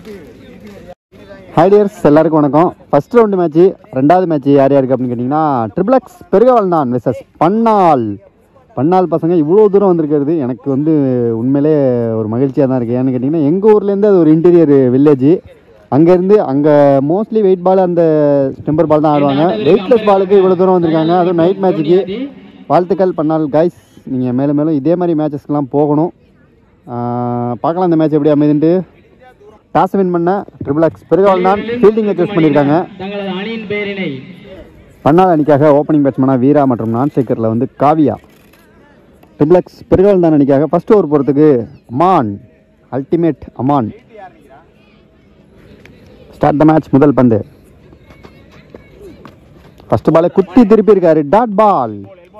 Hi dears எல்லாருக்கும் வணக்கம் first round match ரெண்டாவது மேட்ச் யார் யாருக்கு அப்படின்னு கேட்டிங்கன்னா ட்ரிபிள் எக்ஸ் பெருகவல் தான் விசஸ் பன்னாள் பன்னாள் பசங்க இவ்வளோ தூரம் வந்திருக்கிறது எனக்கு வந்து உண்மையிலே ஒரு மகிழ்ச்சியாக தான் இருக்குது ஏன்னு கேட்டிங்கன்னா எங்கள் ஊர்லேருந்து அது ஒரு இன்டீரியர் வில்லேஜ் அங்கேருந்து அங்கே மோஸ்ட்லி வெயிட் பால் அந்த ஸ்டெம்பர் பால் தான் ஆடுவாங்க வெயிட்லெஸ் பாலுக்கு இவ்வளோ தூரம் வந்திருக்காங்க அதுவும் நைட் மேட்ச்சுக்கு வாழ்த்துக்கள் பன்னாள் கைஸ் நீங்கள் மேலும் மேலும் இதே மாதிரி மேட்சஸ்க்கெலாம் போகணும் ஆஹ் பார்க்கலாம் இந்த மேட்ச் எப்படி அமைதுன்ட்டு டாஸ் வின் பண்ண ட்ரிபிள் எக்ஸ் பெருகால் தான் ஃபீல்டிங்கை சூஸ் பண்ணியிருக்காங்க தங்களது அணியின் பெயரினை பன்னாள் அணிக்காக ஓப்பனிங் பேட்ஸ்மேனாக வீரா மற்றும் நான் சேக்கரில் வந்து காவியா ட்ரிபிள் எக்ஸ் பெருகால் தான் அணிக்காக ஃபர்ஸ்ட் ஓவர் போகிறதுக்கு Aman ultimate Aman start the match முதல் பந்து ஃபர்ஸ்ட் பாலை குத்தி திருப்பி இருக்காரு dot ball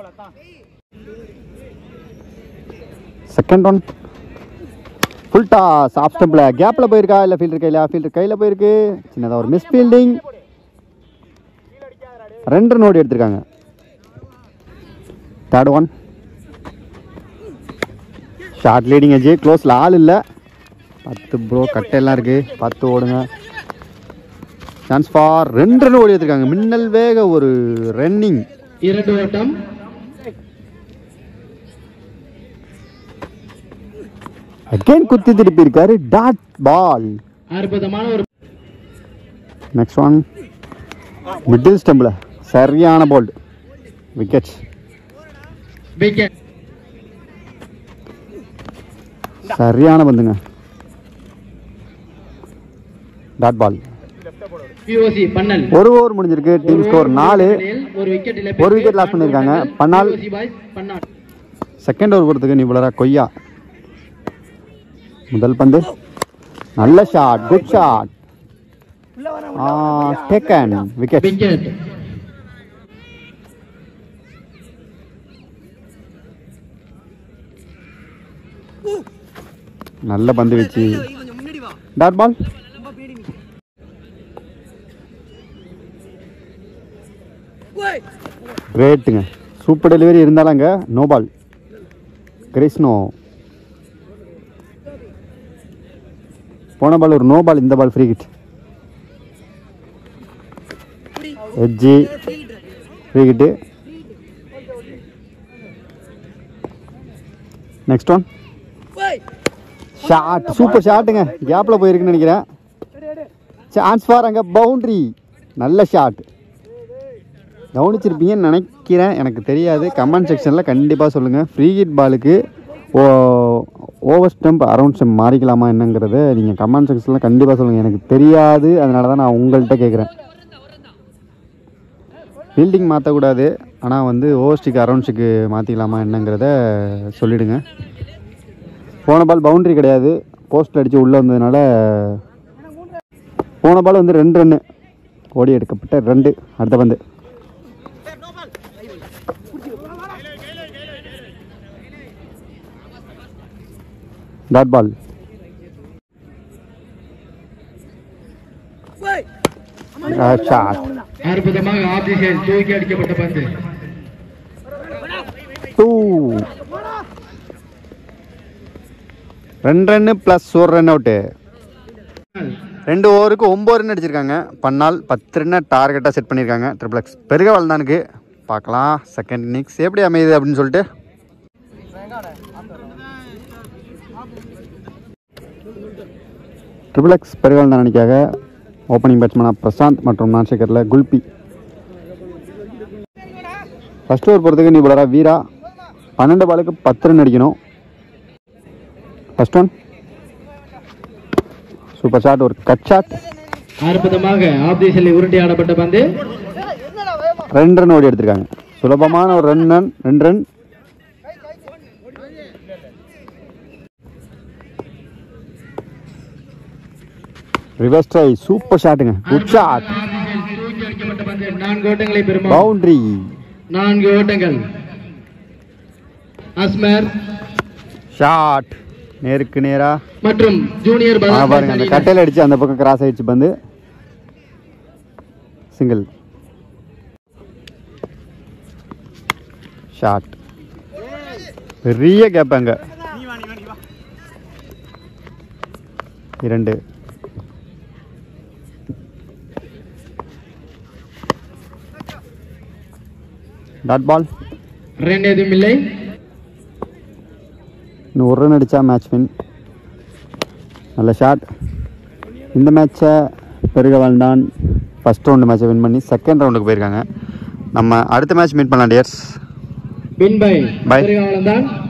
second one full toss off ஸ்டம்பில் கேப்பில் போயிருக்கா இல்லை ஃபீல்டர் கையில் ஃபீல்டர் கையில் போயிருக்கு சின்னதாக ஒரு மிஸ் ஃபீல்டிங் ரெண்டு ரன் ஓடி எடுத்திருக்காங்க third one short leading edge க்ளோஸில் ஆள் இல்லை பத்து ப்ரோ கட்டையெல்லாம் இருக்குது பார்த்து ஓடுங்க சான்ஸ் ஃபார் ரெண்டு ரன் ஓடி எடுத்திருக்காங்க மின்னல் வேக ஒரு ரன்னிங் இரண்டு ஓட்டம் அகைன் குத்தி திருப்பி இருக்காரு டாட் பால் அற்புதமான ஒரு நெக்ஸ்ட் ஒன் மிடில் ஸ்டம்பில் சரியான போல்ட் விக்கெட் விக்கெட் சரியான பந்துங்க டாட் பால் பிஓசி பன்னல் ஒரு ஓவர் முடிஞ்சிருக்கு டீம் ஸ்கோர் நாலு ஒரு விக்கெட் இல்லை ஒரு wicket loss பண்ணிருக்காங்க. பன்னால். பாய்ஸ் பன்னாள் செகண்ட் ஓவர் போகிறதுக்கு நிபுணரா கொய்யா முதல் பந்து நல்ல shot good shot taken wicket wicket நல்ல பந்து வச்சு டாட் பால் கிரேட்டுங்க சூப்பர் டெலிவரி இருந்தாலும் அங்கே நோ பால் கிரிஸ்னோ போன பால் ஒரு நோ பால் இந்த ball free hit edge free hit next one shot super ஷாட்டுங்க கேப்பில் போயிருக்குன்னு நினைக்கிறேன் சான்ஸ் ஃபார் அங்கே பவுண்ட்ரி நல்ல ஷாட் கவனிச்சிருப்பீங்கன்னு நினைக்கிறேன் எனக்கு தெரியாது கமெண்ட் செக்ஷனில் கண்டிப்பாக சொல்லுங்கள் ஃப்ரீ ஹிட் பாலுக்கு ஓ ஓவர் ஸ்டம்ப் அரவுண்ட் ஸ்டம்ப் மாறிக்கலாமா என்னங்கிறத நீங்கள் கமெண்ட் செக்ஷனில் கண்டிப்பாக சொல்லுங்கள் எனக்கு தெரியாது அதனால தான் நான் உங்கள்கிட்ட கேட்குறேன் ஃபீல்டிங் மாற்றக்கூடாது ஆனால் வந்து ஓவர் ஸ்டிக் அரவுண்ட் ஸ்டிக்கு மாற்றிக்கலாமா என்னங்கிறத சொல்லிவிடுங்க போன பால் பவுண்டரி கிடையாது போஸ்ட் அடித்து உள்ளே வந்ததுனால போன பால் வந்து ரெண்டு ரன்னு ஓடி எடுக்கப்பட்ட ரெண்டு அடுத்த பந்து டாட் பால் ஷாட் அற்புதமாக ஆஃப் தி சைடு தூக்கி அடிக்கப்பட்ட பந்து டூ ரெண்டு ரன்னு ப்ளஸ் ஒரு ரன் அவுட்டு ரெண்டு ஓவருக்கு ஒம்பது ரன் அடிச்சிருக்காங்க பன்னால் பத்து ரன்னை டார்கெட்டாக செட் பண்ணியிருக்காங்க ட்ரிபிள் எக்ஸ் பெருக வளர்ந்தானுக்கு பார்க்கலாம் செகண்ட் இன்னிங்ஸ் எப்படி அமையுது அப்படின்னு சொல்லிட்டு ட்ரிபிள் எக்ஸ் பெருக வளர்ந்தானுக்காக ஓப்பனிங் பேட்ஸ்மேனாக பிரசாந்த் மற்றும் நான்சேகரில் குல்பி ஃபர்ஸ்ட் ஓவர் போகிறதுக்கு நீ போலரா வீரா பன்னெண்டு பாலுக்கு பத்து ரன் அடிக்கணும் ஃபர்ஸ்ட் ஒன் சூப்பர் ஷாட் ஒரு கட் ஷாட் அற்புதமாக ஆஃப் தி சைடில் உருட்டி ஆடப்பட்ட பந்து ரெண்டு ரன் ஓடி எடுத்திருக்காங்க சுலபமான ஒரு ரன் ரன் ரெண்டு ரன் ரிவர்ஸ் ட்ரை சூப்பர் ஷாட்டுங்க குட் ஷாட் தூக்கி அடிக்கப்பட்ட பந்து நான்கு ஓட்டங்களை பெறுமா பவுண்டரி நான்கு ஓட்டங்கள் அஸ்மர் ஷாட் நேருக்கு நேரா மற்றும் ஜூனியர் ஆ, பதாஸ் பாருங்க அந்த கட்டையில் அடிச்சு அந்த பக்கம் கிராஸ் ஆயிடுச்சு பந்து சிங்கிள் ஷாட் பெரிய கேப் அங்க இரண்டு டாட் பால் ரன் எதுவும் இல்லை இன்னும் ஒரு ரன் அடித்தா மேட்ச் வின் நல்ல ஷாட் இந்த மேட்சை பெருகவால் தான் ஃபஸ்ட் ரவுண்டு மேட்சை வின் பண்ணி செகண்ட் ரவுண்டுக்கு போயிருக்காங்க நம்ம அடுத்த மேட்ச் மீட் பண்ணலாம் டியர்ஸ் வின் பை Bye. பெருகாவலம் தான்